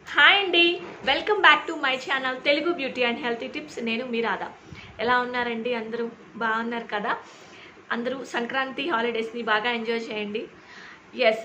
hi అండి welcome back to my channel Telugu beauty and healthy tips నేను మీ రాధా ఎలా ఉన్నారండి అందరూ బాగున్నారు కదా అందరూ సంక్రాంతి హాలిడేస్ని బాగా ఎంజాయ్ చేయండి ఎస్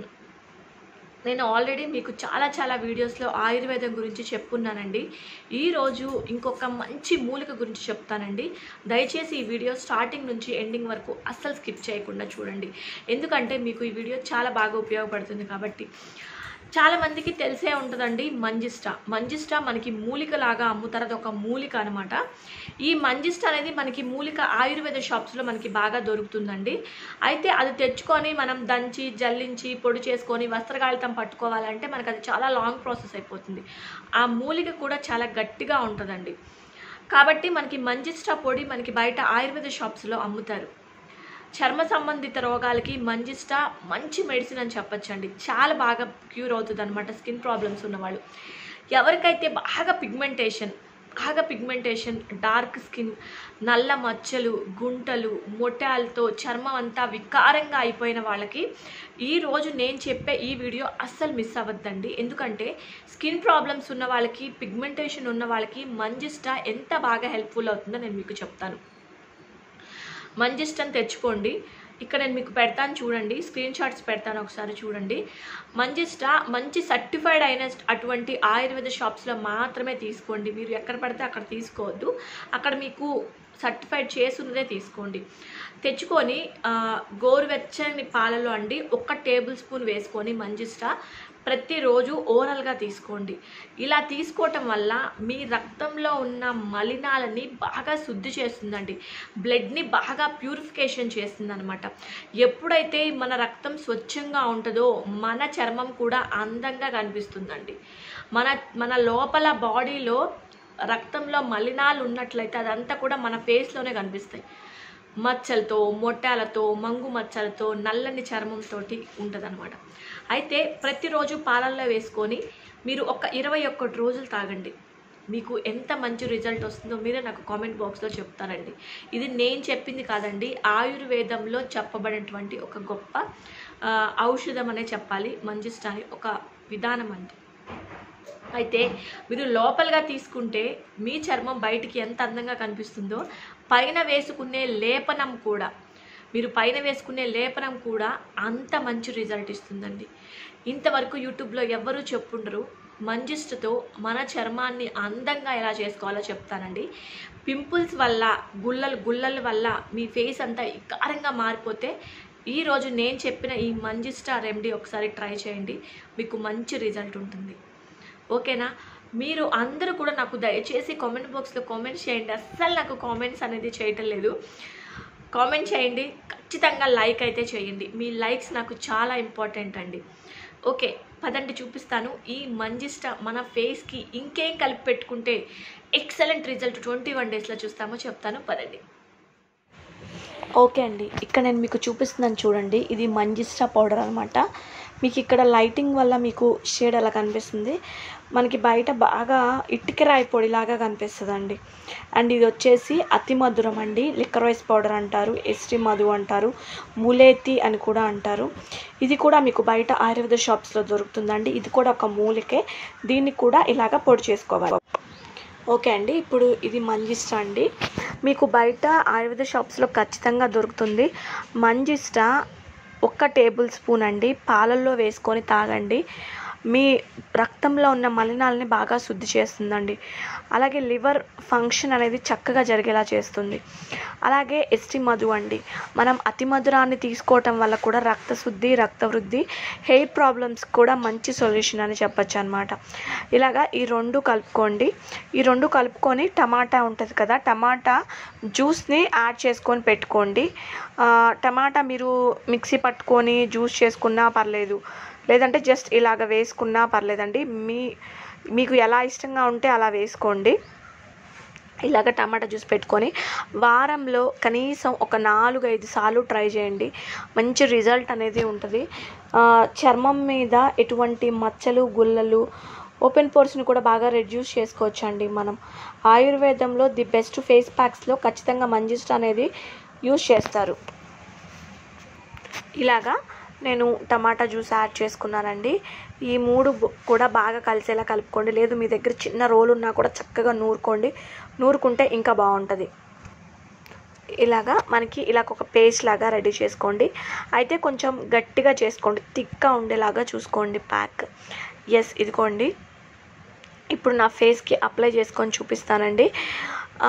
నేను ఆల్రెడీ మీకు చాలా చాలా వీడియోస్లో ఆయుర్వేదం గురించి చెప్పున్నానండి ఈరోజు ఇంకొక మంచి మూలిక గురించి చెప్తానండి దయచేసి ఈ వీడియో స్టార్టింగ్ నుంచి ఎండింగ్ వరకు అస్సలు స్కిప్ చేయకుండా చూడండి ఎందుకంటే మీకు ఈ వీడియో చాలా బాగా ఉపయోగపడుతుంది కాబట్టి చాలా మందికి తెలిసే ఉంటుందండి మంజిస్టా మంజిస్టా మనకి మూలిక లాగా అమ్ముతారు అది ఒక మూలిక అనమాట ఈ మంజిస్టా అనేది మనకి మూలిక ఆయుర్వేద షాప్స్లో మనకి బాగా దొరుకుతుందండి అయితే అది తెచ్చుకొని మనం దంచి జల్లించి పొడి చేసుకొని వస్త్రకాళితం పట్టుకోవాలంటే మనకు అది చాలా లాంగ్ ప్రాసెస్ అయిపోతుంది ఆ మూలిక కూడా చాలా గట్టిగా ఉంటుందండి కాబట్టి మనకి మంజిస్టా పొడి మనకి బయట ఆయుర్వేద షాప్స్లో అమ్ముతారు చర్మ సంబంధిత రోగాలకి మంజిస్టా మంచి మెడిసిన్ అని చెప్పొచ్చండి చాలా బాగా క్యూర్ అవుతుంది అనమాట స్కిన్ ప్రాబ్లమ్స్ ఉన్నవాళ్ళు ఎవరికైతే బాగా పిగ్మెంటేషన్ బాగా పిగ్మెంటేషన్ డార్క్ స్కిన్ నల్ల మచ్చలు గుంటలు మొటాలతో చర్మం అంతా వికారంగా అయిపోయిన వాళ్ళకి ఈరోజు నేను చెప్పే ఈ వీడియో అస్సలు మిస్ అవ్వద్దండి ఎందుకంటే స్కిన్ ప్రాబ్లమ్స్ ఉన్న వాళ్ళకి పిగ్మెంటేషన్ ఉన్న వాళ్ళకి మంజిస్టా ఎంత బాగా హెల్ప్ఫుల్ అవుతుందో నేను మీకు చెప్తాను మంజిస్టన్ తెచ్చుకోండి ఇక్కడ నేను మీకు పెడతాను చూడండి స్క్రీన్ షాట్స్ పెడతాను ఒకసారి చూడండి మంజిస్టా మంచి సర్టిఫైడ్ అయిన అటువంటి ఆయుర్వేద షాప్స్లో మాత్రమే తీసుకోండి మీరు ఎక్కడ పడితే అక్కడ తీసుకోవద్దు అక్కడ మీకు సర్టిఫైడ్ చేసున్నదే తీసుకోండి తెచ్చుకొని ఆ, గోరువెచ్చని పాలలో అండి ఒక్క టేబుల్ స్పూన్ వేసుకొని మంజిస్టా ప్రతిరోజు ఓరల్గా తీసుకోండి ఇలా తీసుకోవటం వల్ల మీ రక్తంలో ఉన్న మలినాలని బాగా శుద్ధి చేస్తుందండి బ్లడ్ని బాగా ప్యూరిఫికేషన్ చేస్తుంది అనమాట ఎప్పుడైతే మన రక్తం స్వచ్ఛంగా ఉంటుందో మన చర్మం కూడా అందంగా కనిపిస్తుందండి మన మన లోపల బాడీలో రక్తంలో మలినాలు ఉన్నట్లయితే అదంతా కూడా మన ఫేస్లోనే కనిపిస్తాయి మచ్చలతో మొట్టాలతో మంగు మచ్చలతో నల్లని చర్మంతో ఉంటుందన్నమాట అయితే ప్రతిరోజు పాలల్లో వేసుకొని మీరు ఒక ఇరవై ఒక్కటి రోజులు తాగండి మీకు ఎంత మంచి రిజల్ట్ వస్తుందో మీరే నాకు కామెంట్ బాక్స్లో చెప్తారండి ఇది నేను చెప్పింది కాదండి ఆయుర్వేదంలో చెప్పబడినటువంటి ఒక గొప్ప ఆ, ఔషధం అనే చెప్పాలి మంజిస్టాని ఒక విధానం అండి అయితే మీరు లోపలగా తీసుకుంటే మీ చర్మం బయటికి ఎంత అందంగా కనిపిస్తుందో పైన వేసుకునే లేపనం కూడా మీరు పైన వేసుకునే లేపనం కూడా అంత మంచి రిజల్ట్ ఇస్తుందండి ఇంతవరకు యూట్యూబ్లో ఎవ్వరూ చెప్పుండరు మంజిస్ట్తో మన చర్మాన్ని అందంగా ఎలా చేసుకోవాలో చెప్తానండి పింపుల్స్ వల్ల గుల్లలు గుల్లల వల్ల మీ ఫేస్ అంతా వికారంగా మారిపోతే ఈరోజు నేను చెప్పిన ఈ మంజిస్టా రెమెడీ ఒకసారి ట్రై చేయండి మీకు మంచి రిజల్ట్ ఉంటుంది ఓకేనా మీరు అందరూ కూడా నాకు దయచేసి కామెంట్ బాక్స్లో కామెంట్స్ చేయండి అస్సలు నాకు కామెంట్స్ అనేది చేయటం లేదు కామెంట్ చేయండి ఖచ్చితంగా లైక్ అయితే చేయండి మీ లైక్స్ నాకు చాలా ఇంపార్టెంట్ అండి ఓకే పదండి చూపిస్తాను ఈ మంజిస్ట మన ఫేస్కి ఇంకేం కలిపి పెట్టుకుంటే ఎక్సలెంట్ రిజల్ట్ ట్వంటీ వన్ డేస్లో చూస్తామో చెప్తాను పదండి ఓకే అండి ఇక్కడ నేను మీకు చూపిస్తున్నాను చూడండి ఇది మంజిస్టా పౌడర్ అనమాట మీకు ఇక్కడ లైటింగ్ వల్ల మీకు షేడ్ అలా కనిపిస్తుంది మనకి బయట బాగా ఇటుకరాయి పొడిలాగా కనిపిస్తుందండి అండ్ ఇది వచ్చేసి అతి మధురం అండి లిక్కర్ పౌడర్ అంటారు ఎస్టి మధు అంటారు ములేతి అని కూడా అంటారు ఇది కూడా మీకు బయట ఆయుర్వేద షాప్స్లో దొరుకుతుందండి ఇది కూడా ఒక మూలికే దీన్ని కూడా ఇలాగ పొడి చేసుకోవాలి ఓకే అండి ఇప్పుడు ఇది మంజిస్టా అండి మీకు బయట ఆయుర్వేద షాప్స్లో ఖచ్చితంగా దొరుకుతుంది మంజిస్టా ఒక్క టేబుల్ స్పూన్ అండి పాలల్లో వేసుకొని తాగండి మీ రక్తంలో ఉన్న మలినాలని బాగా శుద్ధి చేస్తుందండి అలాగే లివర్ ఫంక్షన్ అనేది చక్కగా జరిగేలా చేస్తుంది అలాగే ఎస్టి మధు అండి మనం అతి మధురాన్ని తీసుకోవటం వల్ల కూడా రక్త శుద్ధి రక్త వృద్ధి హెయిర్ ప్రాబ్లమ్స్ కూడా మంచి సొల్యూషన్ అని చెప్పొచ్చు అనమాట ఇలాగా ఈ రెండు కలుపుకోండి ఈ రెండు కలుపుకొని టమాటా ఉంటుంది కదా టమాటా జ్యూస్ని యాడ్ చేసుకొని పెట్టుకోండి ఆ, టమాటా మీరు మిక్సీ పట్టుకొని జ్యూస్ చేసుకున్నా పర్లేదు లేదంటే జస్ట్ ఇలాగ వేసుకున్నా పర్లేదండి మీ మీకు ఎలా ఇష్టంగా ఉంటే అలా వేసుకోండి ఇలాగ టమాటా జ్యూస్ పెట్టుకొని వారంలో కనీసం ఒక నాలుగు ఐదు సార్లు ట్రై చేయండి మంచి రిజల్ట్ అనేది ఉంటుంది ఆ, చర్మం మీద ఎటువంటి మచ్చలు గుల్లలు ఓపెన్ పోర్స్ని కూడా బాగా రెడ్యూస్ చేసుకోవచ్చు అండి మనం ఆయుర్వేదంలో ది బెస్ట్ ఫేస్ ప్యాక్స్లో ఖచ్చితంగా మంజిస్ట్ అనేది యూస్ చేస్తారు ఇలాగా నేను టమాటా జ్యూస్ యాడ్ చేసుకున్నానండి ఈ మూడు బు- కూడా బాగా కలిసేలా కలుపుకోండి లేదు మీ దగ్గర చిన్న రోలు ఉన్నా కూడా చక్కగా నూరుకోండి నూరుకుంటే ఇంకా బాగుంటుంది ఇలాగా మనకి ఇలా ఒక పేస్ట్ లాగా రెడీ చేసుకోండి అయితే కొంచెం గట్టిగా చేసుకోండి థిక్గా ఉండేలాగా చూసుకోండి ప్యాక్ ఎస్ ఇదిగోండి ఇప్పుడు నా ఫేస్కి అప్లై చేసుకొని చూపిస్తానండి ఆ,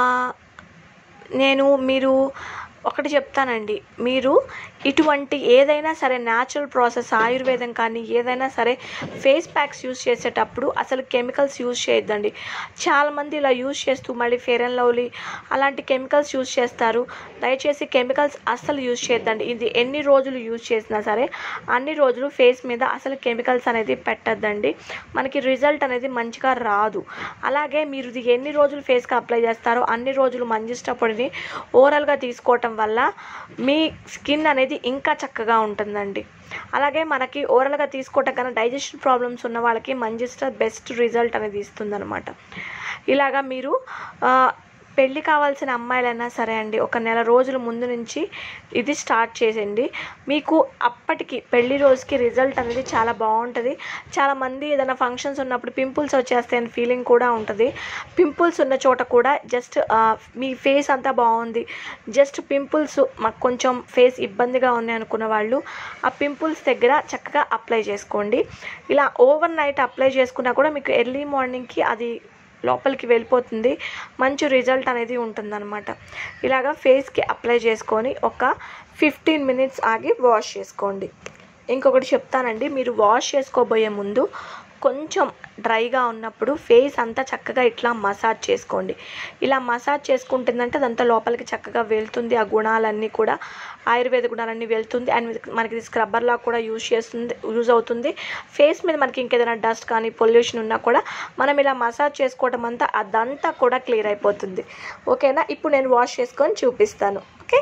నేను మీరు ఒకటి చెప్తానండి మీరు ఇటువంటి ఏదైనా సరే న్యాచురల్ ప్రాసెస్ ఆయుర్వేదం కానీ ఏదైనా సరే ఫేస్ ప్యాక్స్ యూజ్ చేసేటప్పుడు అసలు కెమికల్స్ యూజ్ చేయొద్దండి చాలామంది ఇలా యూజ్ చేస్తూ మళ్ళీ ఫేర్ అండ్ లవ్లీ అలాంటి కెమికల్స్ యూజ్ చేస్తారు దయచేసి కెమికల్స్ అస్సలు యూజ్ చేయొద్దండి ఇది ఎన్ని రోజులు యూజ్ చేసినా సరే అన్ని రోజులు ఫేస్ మీద అసలు కెమికల్స్ అనేది పెట్టద్దండి మనకి రిజల్ట్ అనేది మంచిగా రాదు అలాగే మీరు ఇది ఎన్ని రోజులు ఫేస్కి అప్లై చేస్తారో అన్ని రోజులు మంజిష్ట పొడిని ఓరల్గా తీసుకోవటం వల్ల మీ స్కిన్ అనేది ఇంకా చక్కగా ఉంటుందండి అలాగే మనకి ఓరల్గా తీసుకోవటం కన్నా డైజెషన్ ప్రాబ్లమ్స్ ఉన్న వాళ్ళకి మంజిస్ట బెస్ట్ రిజల్ట్ అనేది ఇస్తుందన్నమాట ఇలాగా మీరు ఆ, పెళ్ళి కావాల్సిన అమ్మాయిలైనా సరే అండి ఒక నెల రోజుల ముందు నుంచి ఇది స్టార్ట్ చేసేయండి మీకు అప్పటికి పెళ్లి రోజుకి రిజల్ట్ అనేది చాలా బాగుంటుంది చాలామంది ఏదైనా ఫంక్షన్స్ ఉన్నప్పుడు పింపుల్స్ వచ్చేస్తాయి అని ఫీలింగ్ కూడా ఉంటుంది పింపుల్స్ ఉన్న చోట కూడా జస్ట్ మీ ఫేస్ అంతా బాగుంది జస్ట్ పింపుల్స్ మాకు కొంచెం ఫేస్ ఇబ్బందిగా ఉంది అనుకున్న వాళ్ళు ఆ పింపుల్స్ దగ్గర చక్కగా అప్లై చేసుకోండి ఇలా ఓవర్ నైట్ అప్లై చేసుకున్నా కూడా మీకు ఎర్లీ మార్నింగ్కి అది లోపలికి వెళ్ళిపోతుంది మంచి రిజల్ట్ అనేది ఉంటుందన్నమాట ఇలాగా ఫేస్కి అప్లై చేసుకొని ఒక ఫిఫ్టీన్ మినిట్స్ ఆగి వాష్ చేసుకోండి ఇంకొకటి చెప్తానండి మీరు వాష్ చేసుకోబోయే ముందు కొంచెం డ్రైగా ఉన్నప్పుడు ఫేస్ అంతా చక్కగా ఇట్లా మసాజ్ చేసుకోండి ఇలా మసాజ్ చేసుకుంటుందంటే అదంతా లోపలికి చక్కగా వెళ్తుంది ఆ గుణాలన్నీ కూడా ఆయుర్వేద గుణాలన్నీ వెళ్తుంది అండ్ మనకి ఇది స్క్రబ్బర్లా కూడా యూజ్ చేస్తుంది యూజ్ అవుతుంది ఫేస్ మీద మనకి ఇంకేదైనా డస్ట్ కానీ పొల్యూషన్ ఉన్నా కూడా మనం ఇలా మసాజ్ చేసుకోవడం అంతా అదంతా కూడా క్లియర్ అయిపోతుంది ఓకేనా ఇప్పుడు నేను వాష్ చేసుకొని చూపిస్తాను ఓకే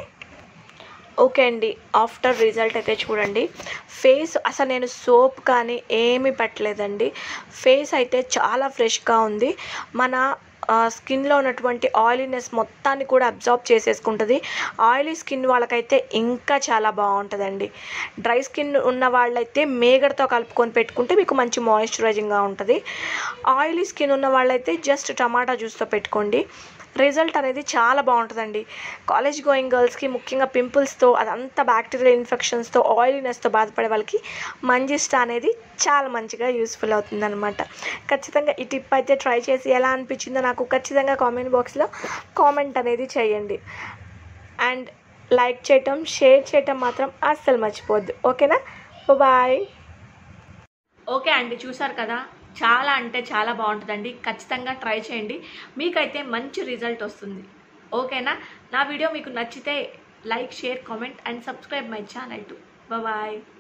ఓకే అండి ఆఫ్టర్ రిజల్ట్ అయితే చూడండి ఫేస్ అసలు నేను సోప్ కానీ ఏమీ పెట్టలేదండి ఫేస్ అయితే చాలా ఫ్రెష్గా ఉంది మన స్కిన్లో ఉన్నటువంటి ఆయిలీనెస్ మొత్తాన్ని కూడా అబ్జార్బ్ చేసేసుకుంటుంది ఆయిలీ స్కిన్ వాళ్ళకైతే ఇంకా చాలా బాగుంటుందండి డ్రై స్కిన్ ఉన్న వాళ్ళైతే మేగడతో కలుపుకొని పెట్టుకుంటే మీకు మంచి మాయిశ్చరైజింగ్గా ఉంటుంది ఆయిలీ స్కిన్ ఉన్న వాళ్ళైతే జస్ట్ టమాటా జ్యూస్తో పెట్టుకోండి రిజల్ట్ అనేది చాలా బాగుంటుందండి కాలేజ్ గోయింగ్ గర్ల్స్కి ముఖ్యంగా పింపుల్స్తో అదంతా బ్యాక్టీరియల్ ఇన్ఫెక్షన్స్తో ఆయిలీనెస్తో బాధపడే వాళ్ళకి మంజిస్టా అనేది చాలా మంచిగా యూస్ఫుల్ అవుతుందన్నమాట ఖచ్చితంగా ఈ టిప్ అయితే ట్రై చేసి ఎలా అనిపించిందో నాకు ఖచ్చితంగా కామెంట్ బాక్స్లో కామెంట్ అనేది చేయండి అండ్ లైక్ చేయటం షేర్ చేయటం మాత్రం అస్సలు మర్చిపోవద్దు ఓకేనా బాయ్ ఓకే అండి చూసారు కదా చాలా అంటే చాలా బాగుంటుందండి ఖచ్చితంగా ట్రై చేయండి మీకైతే మంచి రిజల్ట్ వస్తుంది ఓకేనా నా వీడియో మీకు నచ్చితే like share comment and subscribe my channel to bye